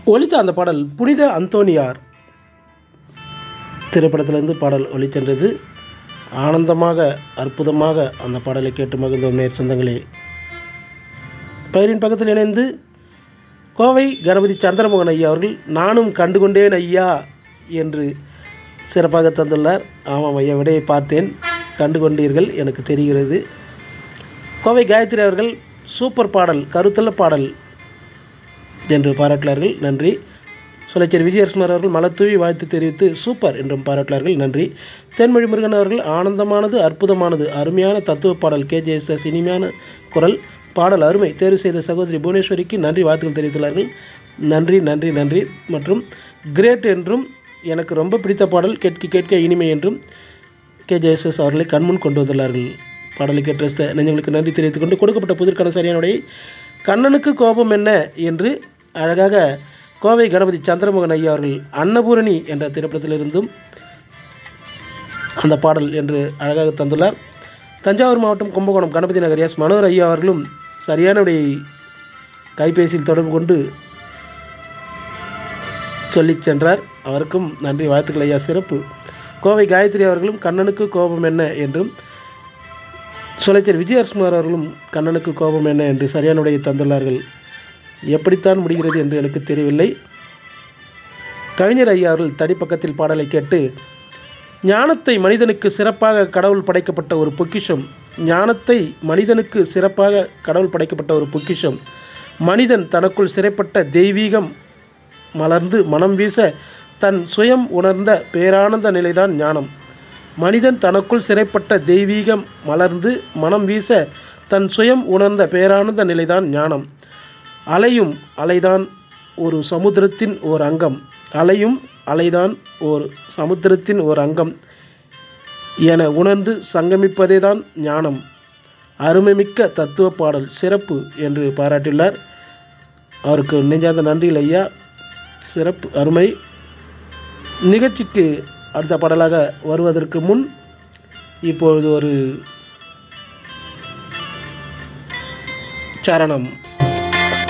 ஒலித்த அந்த பாடல் புனித அந்தோனியார் திரைப்படத்திலிருந்து பாடல் ஒலிச்சென்றது ஆனந்தமாக அற்புதமாக அந்த பாடலை கேட்டு மகிழ்ந்தோம் நேர் சொந்தங்களே பயிரின் பக்கத்தில் இணைந்து கோவை கணபதி சந்திரமோகன் ஐயா அவர்கள் நானும் கண்டுகொண்டேன் ஐயா என்று சிறப்பாக தந்துள்ளார் ஆமாம் ஐயா விடையை பார்த்தேன் கண்டுகொண்டீர்கள் எனக்கு தெரிகிறது கோவை காயத்ரி அவர்கள் சூப்பர் பாடல் கருத்துள்ள பாடல் என்று பாராட்டினார்கள் நன்றி சுலைச்சேரி விஜயரசுமார் அவர்கள் மலத்தூவி வாழ்த்து தெரிவித்து சூப்பர் என்றும் பாராட்டினார்கள் நன்றி தென்மொழி முருகன் அவர்கள் ஆனந்தமானது அற்புதமானது அருமையான தத்துவ பாடல் கே ஜெயசஸ் இனிமையான குரல் பாடல் அருமை தேர்வு செய்த சகோதரி புவனேஸ்வரிக்கு நன்றி வாழ்த்துக்கள் தெரிவித்துள்ளார்கள் நன்றி நன்றி நன்றி மற்றும் கிரேட் என்றும் எனக்கு ரொம்ப பிடித்த பாடல் கேட்க கேட்க இனிமை என்றும் கே ஜெயசஸ் அவர்களை கண்முன் கொண்டு வந்துள்ளார்கள் பாடலை கேட்ட ரசித்த நெஞ்சங்களுக்கு நன்றி தெரிவித்துக் கொண்டு கொடுக்கப்பட்ட புதிர்க்கான சரியானுடைய கண்ணனுக்கு கோபம் என்ன என்று அழகாக கோவை கணபதி சந்திரமோகன் ஐயா அவர்கள் அன்னபூரணி என்ற திரைப்படத்திலிருந்தும் அந்த பாடல் என்று அழகாக தந்துள்ளார் தஞ்சாவூர் மாவட்டம் கும்பகோணம் கணபதி நகர் எஸ் மனோகர் ஐயா அவர்களும் சரியான விடையை கைபேசியில் தொடர்பு கொண்டு சொல்லிச் சென்றார் அவருக்கும் நன்றி வாழ்த்துக்கள் ஐயா சிறப்பு கோவை காயத்ரி அவர்களும் கண்ணனுக்கு கோபம் என்ன என்றும் சுலைச்சர் விஜயரசுமார் அவர்களும் கண்ணனுக்கு கோபம் என்ன என்று சரியான விடையை தந்துள்ளார்கள் எப்படித்தான் முடிகிறது என்று எனக்கு தெரியவில்லை கவிஞர் ஐயா அவர்கள் தனிப்பக்கத்தில் பாடலை கேட்டு ஞானத்தை மனிதனுக்கு சிறப்பாக கடவுள் படைக்கப்பட்ட ஒரு பொக்கிஷம் ஞானத்தை மனிதனுக்கு சிறப்பாக கடவுள் படைக்கப்பட்ட ஒரு பொக்கிஷம் மனிதன் தனக்குள் சிறைப்பட்ட தெய்வீகம் மலர்ந்து மனம் வீச தன் சுயம் உணர்ந்த பேரானந்த நிலைதான் ஞானம் மனிதன் தனக்குள் சிறைப்பட்ட தெய்வீகம் மலர்ந்து மனம் வீச தன் சுயம் உணர்ந்த பேரானந்த நிலைதான் ஞானம் அலையும் அலைதான் ஒரு சமுத்திரத்தின் ஓர் அங்கம் அலையும் அலைதான் ஒரு சமுத்திரத்தின் ஒரு அங்கம் என உணர்ந்து சங்கமிப்பதே தான் ஞானம் அருமைமிக்க தத்துவ பாடல் சிறப்பு என்று பாராட்டியுள்ளார் அவருக்கு நெஞ்சாத நன்றிகள் ஐயா சிறப்பு அருமை நிகழ்ச்சிக்கு அடுத்த பாடலாக வருவதற்கு முன் இப்பொழுது ஒரு சரணம்